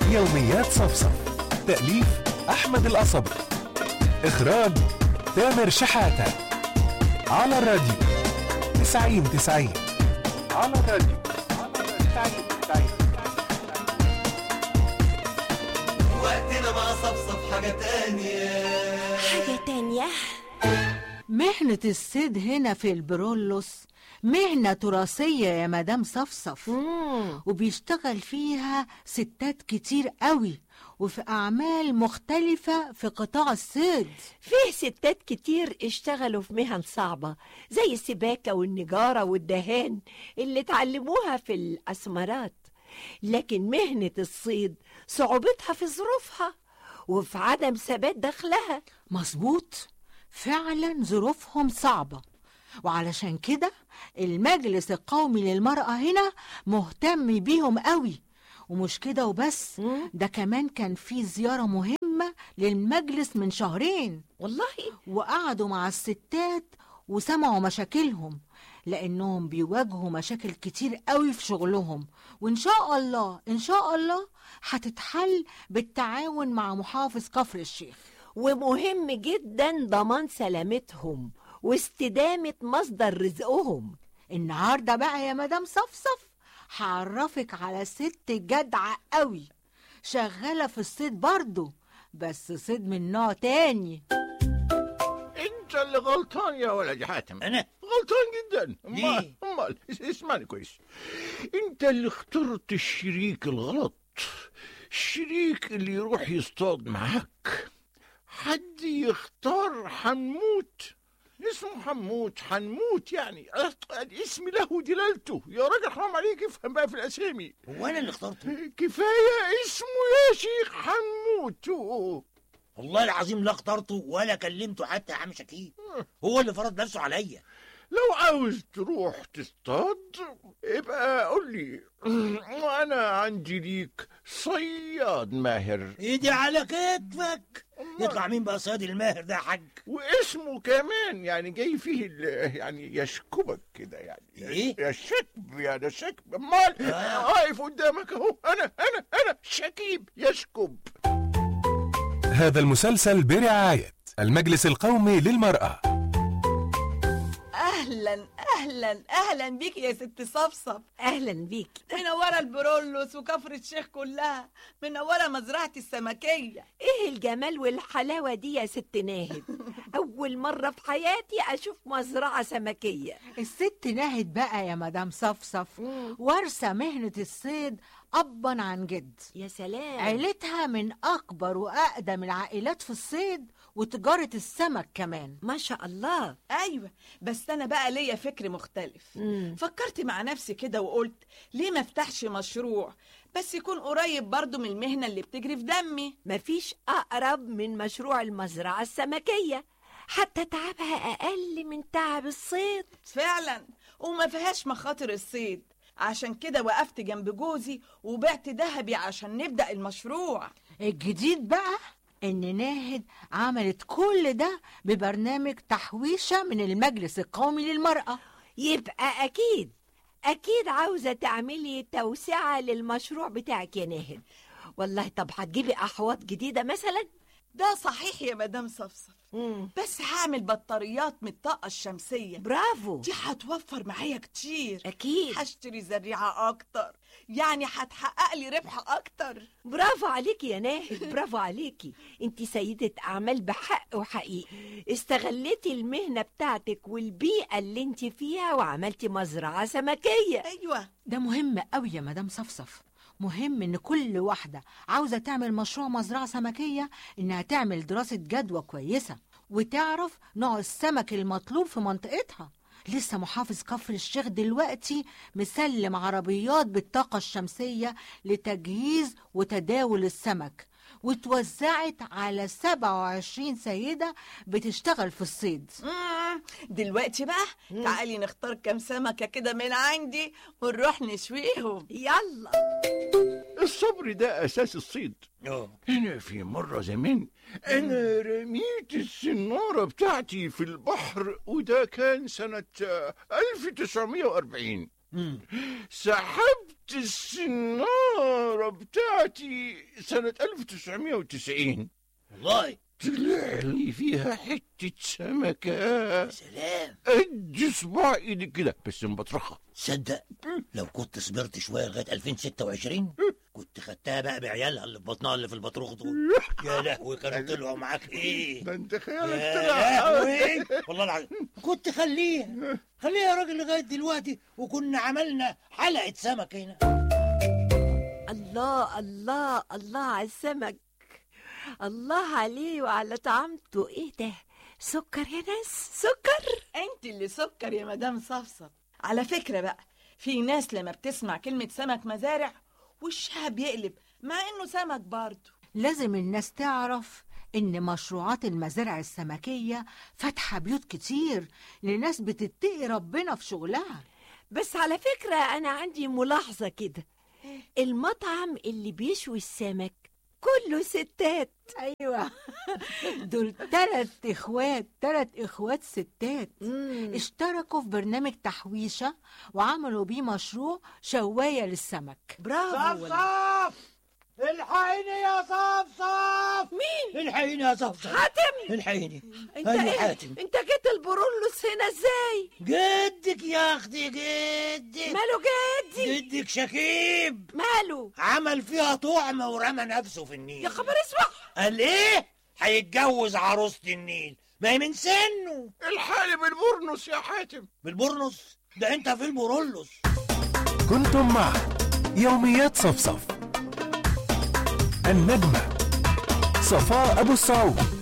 يوميات صفصف تأليف أحمد القصبي إخراج تامر شحاتة على الراديو تسعين تسعين على الراديو تسعين تسعين وقتنا مع صفصف حاجة تانية حاجة تانية مهنة الصيد هنا في البرولوس مهنة تراثية يا مدام صفصف وبيشتغل فيها ستات كتير قوي وفي أعمال مختلفة في قطاع الصيد فيه ستات كتير اشتغلوا في مهن صعبة زي السباكة والنجارة والدهان اللي اتعلموها في الأسمرات لكن مهنة الصيد صعوبتها في ظروفها وفي عدم ثبات دخلها مظبوط فعلا ظروفهم صعبة وعلشان كده المجلس القومي للمرأة هنا مهتم بيهم قوي ومش كده وبس ده كمان كان في زيارة مهمة للمجلس من شهرين والله وقعدوا مع الستات وسمعوا مشاكلهم لأنهم بيواجهوا مشاكل كتير قوي في شغلهم وإن شاء الله إن شاء الله هتتحل بالتعاون مع محافظ كفر الشيخ ومهم جدا ضمان سلامتهم واستدامة مصدر رزقهم النهارده بقى يا مدام صفصف هعرفك على ست جدعة قوي شغالة في الصيد برضه بس صيد من نوع تاني انت اللي غلطان يا ولد حاتم أنا؟ غلطان جدا ليه؟ امال امال اس- اسمعني كويس انت اللي اخترت الشريك الغلط الشريك اللي يروح يصطاد معاك حد يختار حنموت اسمه حنموت حنموت يعني أه، الاسم له دلالته يا راجل حرام عليك افهم بقى في الاسامي هو انا اللي اخترته كفايه اسمه يا شيخ حنموت والله العظيم لا اخترته ولا كلمته حتى يا عم شكيب هو اللي فرض نفسه عليا لو عاوز تروح تصطاد ابقى قول لي وانا عندي ليك صياد ماهر ايدي على كتفك يطلع مين بقى صيادي الماهر ده يا حاج واسمه كمان يعني جاي فيه ال- يعني يشكبك كده يعني إيه؟ يشكب يعني شكب امال آه. واقف قدامك اهو انا انا انا شكيب يشكب هذا المسلسل برعاية المجلس القومي للمرأة اهلا اهلا اهلا بيك يا ست صفصف أهلا بيك منوره البرولوس وكفر الشيخ كلها منوره مزرعه السمكيه ايه الجمال والحلاوة دي يا ست ناهد أول مرة في حياتي أشوف مزرعة سمكية الست ناهد بقى يا مدام صفصف وارثة مهنة الصيد أبا عن جد يا سلام عيلتها من أكبر وأقدم العائلات في الصيد وتجارة السمك كمان ما شاء الله ايوه بس انا بقى ليا فكر مختلف مم. فكرت مع نفسي كده وقلت ليه ما افتحش مشروع بس يكون قريب برضو من المهنه اللي بتجري في دمي مفيش أقرب من مشروع المزرعة السمكية حتى تعبها أقل من تعب الصيد فعلا وما فيهاش مخاطر الصيد عشان كده وقفت جنب جوزي وبعت ذهبي عشان نبدأ المشروع الجديد بقى إن ناهد عملت كل ده ببرنامج تحويشة من المجلس القومي للمرأة يبقى أكيد أكيد عاوزة تعملي توسعة للمشروع بتاعك يا ناهد والله طب هتجيبي أحواض جديدة مثلا ده صحيح يا مدام صفصف مم. بس هعمل بطاريات من الطاقة الشمسية برافو دي هتوفر معايا كتير أكيد هشتري زريعة أكتر يعني هتحقق لي ربح أكتر برافو عليكي يا ناهد برافو عليكي انت سيدة أعمال بحق وحقيقي استغلتي المهنة بتاعتك والبيئة اللي انت فيها وعملتي مزرعة سمكية أيوة ده مهم قوي يا مدام صفصف مهم ان كل واحدة عاوزة تعمل مشروع مزرعة سمكية انها تعمل دراسة جدوى كويسة وتعرف نوع السمك المطلوب في منطقتها لسه محافظ كفر الشيخ دلوقتي مسلم عربيات بالطاقة الشمسية لتجهيز وتداول السمك وتوزعت على 27 سيدة بتشتغل في الصيد مم. دلوقتي بقى تعالي نختار كام سمكة كده من عندي ونروح نشويهم يلا الصبر ده اساس الصيد اه هنا في مرة زمان أنا رميت السنارة بتاعتي في البحر وده كان سنة آه، 1940 مم. سحبت السنارة بتاعتي سنة 1990 والله طلع لي فيها حتة سمكة سلام قد صباع ايدي كده بس مبطرخة تصدق لو كنت صبرت شويه لغايه 2026 كنت خدتها بقى بعيالها اللي في بطنها اللي في البطروخ دول يا لهوي كانوا طلعوا معاك ايه ده انت خيالك يا طلع لهوي والله العظيم كنت خليها خليها يا راجل لغايه دلوقتي وكنا عملنا حلقه سمك هنا الله الله الله على السمك الله عليه وعلى طعمته ايه ده سكر يا ناس سكر انت اللي سكر يا مدام صفصف على فكرة بقى في ناس لما بتسمع كلمة سمك مزارع وشها بيقلب مع انه سمك برضه لازم الناس تعرف إن مشروعات المزارع السمكية فاتحة بيوت كتير لناس بتتقي ربنا في شغلها بس على فكرة أنا عندي ملاحظة كده المطعم اللي بيشوي السمك كله ستات أيوة دول تلات إخوات تلات إخوات ستات اشتركوا في برنامج تحويشة وعملوا بيه مشروع شواية للسمك برافو والله. صفصف الحقيني يا صفصف مين الحقيني يا صفصف حاتم الحقيني انت أنا ايه حاتم انت جيت البرولوس هنا ازاي جدك يا اختي جدك ماله جدي جدك شكيب ماله عمل فيها طعم ورمى نفسه في النيل يا خبر اسمع قال ايه هيتجوز عروسة النيل ما هي من سنه الحالي بالبرنس يا حاتم بالبرنس ده انت في البرولوس كنتم مع يوميات صفصف النجمة صفاء أبو السعود